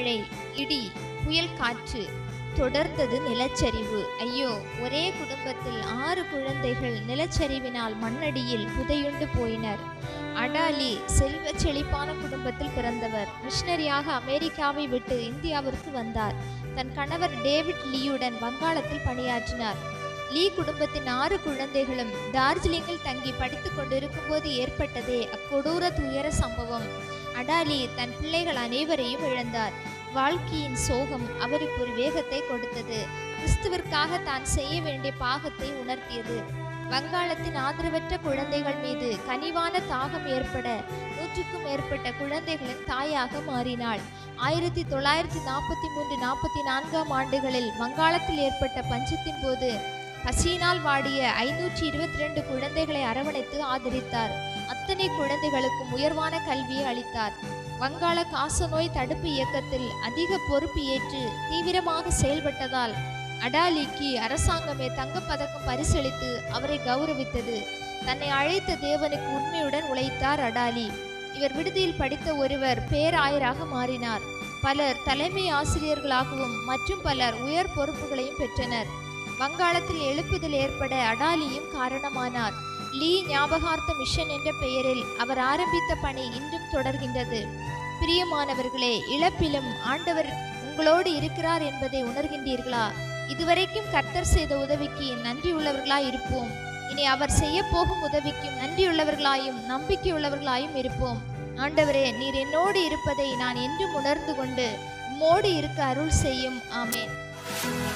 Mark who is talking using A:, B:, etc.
A: மழை இடி புயல் காற்று தொடர்ந்தது நிலச்சரிவு ஐயோ ஒரே குடும்பத்தில் ஆறு குழந்தைகள் நிலச்சரிவினால் மண்ணடியில் புதையுண்டு போயினர் அடாலி செல்வ செழிப்பான குடும்பத்தில் பிறந்தவர் மிஷனரியாக அமெரிக்காவை விட்டு இந்தியாவிற்கு வந்தார் தன் கணவர் டேவிட் லீயுடன் வங்காளத்தில் பணியாற்றினார் லீ குடும்பத்தின் ஆறு குழந்தைகளும் டார்ஜிலிங்கில் தங்கி படித்துக் கொண்டிருக்கும் போது ஏற்பட்டதே அக்கொடூர துயர சம்பவம் அடாலி தன் பிள்ளைகள் அனைவரையும் இழந்தார் வாழ்க்கையின் சோகம் அவருக்கு ஒரு வேகத்தை கொடுத்தது கிறிஸ்துவிற்காக தான் செய்ய வேண்டிய பாகத்தை உணர்த்தியது வங்காளத்தின் ஆதரவற்ற குழந்தைகள் மீது கனிவான தாகம் ஏற்பட நூற்றுக்கும் மேற்பட்ட குழந்தைகளின் தாயாக மாறினாள் ஆயிரத்தி தொள்ளாயிரத்தி நாற்பத்தி மூன்று நாற்பத்தி நான்காம் ஆண்டுகளில் வங்காளத்தில் ஏற்பட்ட பஞ்சத்தின் போது பசியினால் வாடிய ஐநூற்றி இருபத்தி ரெண்டு குழந்தைகளை அரவணைத்து ஆதரித்தார் அத்தனை குழந்தைகளுக்கும் உயர்வான கல்வியை அளித்தார் வங்காள காசநோய் தடுப்பு இயக்கத்தில் அதிக பொறுப்பு ஏற்று தீவிரமாக செயல்பட்டதால் அடாலிக்கு அரசாங்கமே தங்கப்பதக்கம் பரிசளித்து அவரை கௌரவித்தது தன்னை அழைத்த தேவனுக்கு உண்மையுடன் உழைத்தார் அடாலி இவர் விடுதியில் படித்த ஒருவர் பேராயராக மாறினார் பலர் தலைமை ஆசிரியர்களாகவும் மற்றும் பலர் உயர் பொறுப்புகளையும் பெற்றனர் வங்காளத்தில் எழுப்புதல் ஏற்பட அடாலியும் காரணமானார் லீ ஞாபகார்த்த மிஷன் என்ற பெயரில் அவர் ஆரம்பித்த பணி இன்றும் தொடர்கின்றது பிரியமானவர்களே இழப்பிலும் ஆண்டவர் உங்களோடு இருக்கிறார் என்பதை உணர்கின்றீர்களா இதுவரைக்கும் கர்த்தர் செய்த உதவிக்கு நன்றியுள்ளவர்களாய் இருப்போம் இனி அவர் செய்ய போகும் உதவிக்கும் நன்றியுள்ளவர்களாயும் நம்பிக்கையுள்ளவர்களாயும் இருப்போம் ஆண்டவரே நீர் என்னோடு இருப்பதை நான் என்றும் உணர்ந்து கொண்டு உம்மோடு இருக்க அருள் செய்யும் ஆமேன்